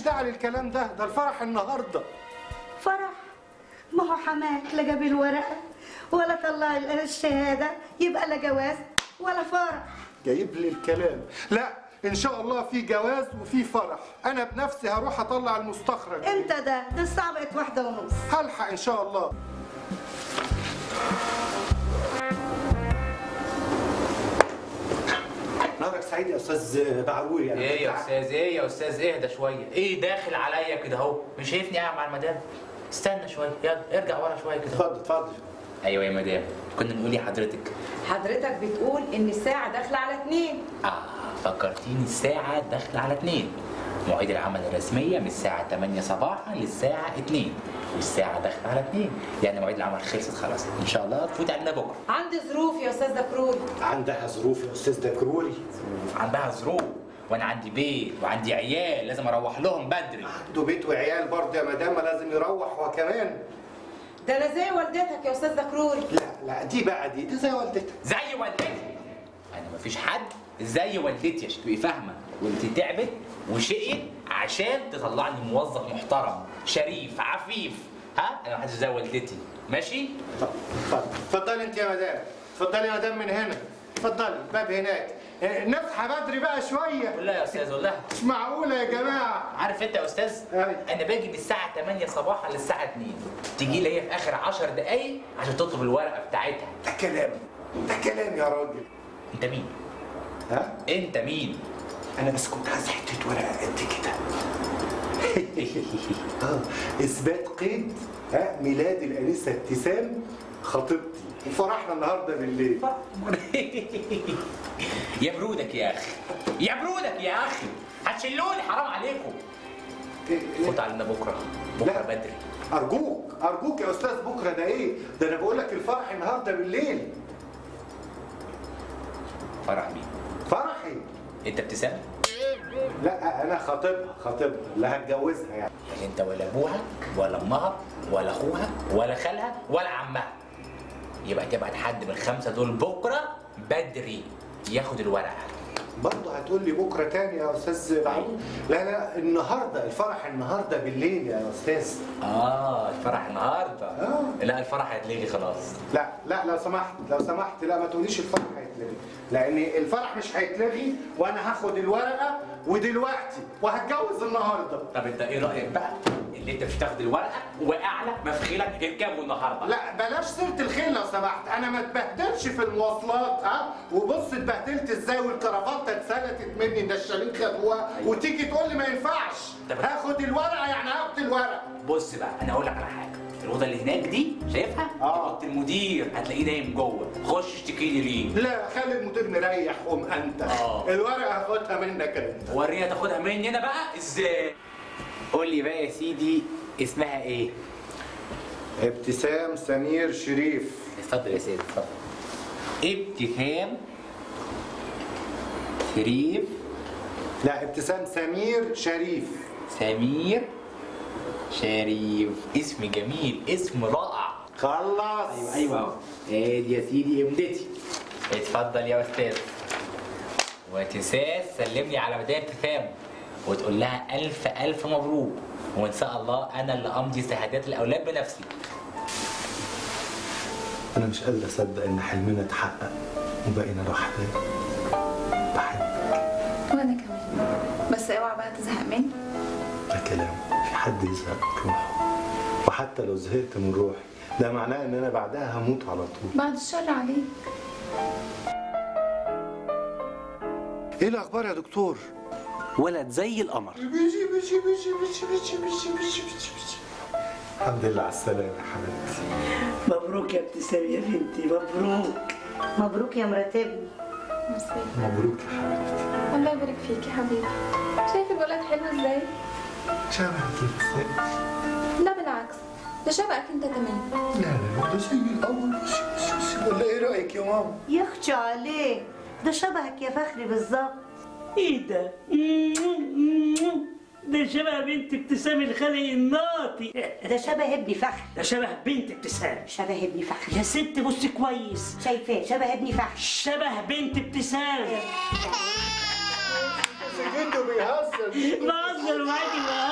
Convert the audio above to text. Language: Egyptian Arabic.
مفيش داعي للكلام ده ده الفرح النهارده فرح ما هو حماك لا جاب الورقه ولا طلع الشهاده يبقى لا جواز ولا فرح جايب لي الكلام لا ان شاء الله في جواز وفي فرح انا بنفسي هروح اطلع المستخرج امتى ده ده الساعه بقت واحده ونص هلحق ان شاء الله نهارك سعيد يا استاذ بعروري يعني ايه يا استاذ ايه يا استاذ اهدى شويه ايه داخل عليا كده اهو مش شايفني قاعد مع المدام استنى شويه يلا ارجع ورا شويه كده اتفضل اتفضل ايوه يا مدام كنا بنقول يا حضرتك حضرتك بتقول ان الساعة داخلة على اتنين اه فكرتيني الساعه داخله على 2 مواعيد العمل الرسميه من الساعه 8 صباحا للساعه 2 والساعه داخله على 2 يعني مواعيد العمل خلصت خلاص ان شاء الله تفوت علينا بكره عندي ظروف يا استاذ دكروري عندها ظروف يا استاذ دكروري عندها ظروف وانا عندي بيت وعندي عيال لازم اروح لهم بدري عنده بيت وعيال برضه يا مدام ما لازم يروح هو كمان ده انا زي والدتك يا استاذ دكروري لا لا دي بقى دي دي زي والدتك زي والدتي انا مفيش حد زي والدتي عشان تبقي فاهمه والدتي تعبت وشقيت عشان تطلعني موظف محترم شريف عفيف ها انا محدش زي والدتي ماشي اتفضل اتفضلي انت يا مدام اتفضلي يا مدام من هنا اتفضلي الباب هناك اه، نصحى بدري بقى شويه قول لها يا استاذ قول لها مش معقوله يا جماعه عارف انت يا استاذ أيوة. انا باجي من الساعه 8 صباحا للساعه 2 تيجي لي هي في اخر 10 دقايق عشان تطلب الورقه بتاعتها ده كلام ده كلام يا راجل انت مين ها انت مين انا بس كنت عايز حته ورقه قد كده اه اثبات قيد ها ميلاد الانسه ابتسام خطيبتي وفرحنا النهارده بالليل يا برودك يا اخي يا برودك يا اخي هتشلوني حرام عليكم فوت علينا بكره بكره لا. بدري ارجوك ارجوك يا استاذ بكره ده ايه ده انا بقول لك الفرح النهارده بالليل فرح مين فرحي انت ابتسام لا انا خاطبها خاطبها لا هتجوزها يعني يعني انت ولا ابوها ولا امها ولا اخوها ولا خالها ولا عمها يبقى تبعت حد من الخمسه دول بكره بدري ياخد الورقه برضه هتقول لي بكره تاني يا استاذ بعيد لا لا النهارده الفرح النهارده بالليل يا استاذ اه الفرح النهارده آه. لا الفرح هيتلغي خلاص لا لا لو سمحت لو سمحت لا ما تقوليش الفرح هيتلغي لان الفرح مش هيتلغي وانا هاخد الورقه ودلوقتي وهتجوز النهارده طب انت ايه رايك بقى اللي انت مش تاخد الورقه واعلى مفخيلك اركبوا النهارده لا بلاش سيره الخيل لو سمحت انا ما اتبهدلش في المواصلات ها وبص اتبهدلت ازاي والكرافته اتسلتت مني النشالين خدوها وتيجي تقول لي ما ينفعش طب- هاخد الورقه يعني هاخد الورقه بص بقى انا هقول لك على حاجه الاوضه اللي هناك دي شايفها آه. اوضه المدير هتلاقيه نايم جوه خش اشتكي لي ليه لا خلي المدير مريح قوم انت آه. الورقه هاخدها منك انت وريها تاخدها مني انا بقى ازاي قول لي بقى يا سيدي اسمها ايه ابتسام سمير شريف اتفضل يا سيدي اتفضل ابتسام شريف لا ابتسام سمير شريف سمير شريف اسم جميل اسم رائع خلص ايوه ادي يا سيدي امدتي اتفضل يا استاذ وتساس سلم لي على مدام ابتسام وتقول لها الف الف مبروك وان شاء الله انا اللي امضي شهادات الاولاد بنفسي انا مش قادر اصدق ان حلمنا اتحقق وبقينا لوحدنا بحبك وانا كمان بس اوعى بقى تزهق مني ده كلام في حد يزهق من روحه وحتى لو زهقت من روحي ده معناه ان انا بعدها هموت على طول بعد الشر عليك ايه الاخبار يا دكتور ولد زي القمر بيجي بيجي بيجي بيجي بيجي بيجي بيجي بيجي الحمد لله على السلامه يا حبيبتي مبروك يا ابتسام يا بنتي مبروك مبروك يا مراتبني ميرسي مبروك يا حبيبتي الله يبارك فيك يا حبيبي شايف الولد حلو ازاي شبهك يا ابتسام لا بالعكس ده شبهك انت كمان لا لا لا ده زي الاول بس بس بس ولا ايه رايك يا ماما يخشى عليه ده شبهك يا فخري بالظبط ايه ده ده شبه بنت ابتسام الخلق الناطي ده شبه ابني فخري ده شبه بنت ابتسام شبه ابني فخري يا ست بصي كويس شايفاه شبه ابني فخري شبه بنت ابتسام جده بيهزر بهزر معاكي